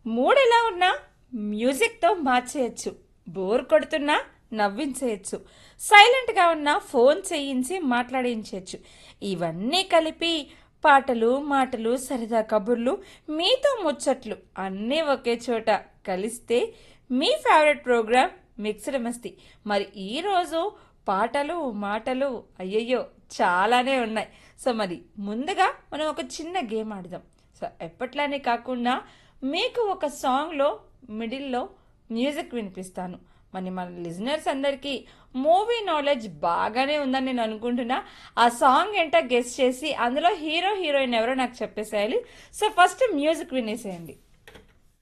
mood ఎలా ఉన్నా మ్యూజిక్తో మార్చేయచ్చు bore కొడుతున్నా నవ్వించేయచ్చు సైలెంట్గా ఉన్నా ఫోన్ చేయించి మాట్లాడించవచ్చు ఇవన్నీ కలిపి పాటలు మాటలు సరదా కబుర్లు మీతో ముచ్చట్లు అన్నీ ఒకే చోట కలిస్తే మీ ఫేవరెట్ ప్రోగ్రామ్ మిక్స్డ్ మస్తి మరి ఈరోజు పాటలు మాటలు అయ్యయ్యో చాలానే ఉన్నాయి సో మరి ముందుగా మనం ఒక చిన్న గేమ్ ఆడదాం సో ఎప్పట్లానే కాకుండా మీకు ఒక సాంగ్లో మిడిల్లో మ్యూజిక్ వినిపిస్తాను మరి మన లిజనర్స్ అందరికీ మూవీ నాలెడ్జ్ బాగానే ఉందని నేను అనుకుంటున్నా ఆ సాంగ్ ఏంటో గెస్ట్ చేసి అందులో హీరో హీరోయిన్ ఎవరో నాకు చెప్పేసేయాలి సో ఫస్ట్ మ్యూజిక్ వినేసేయండి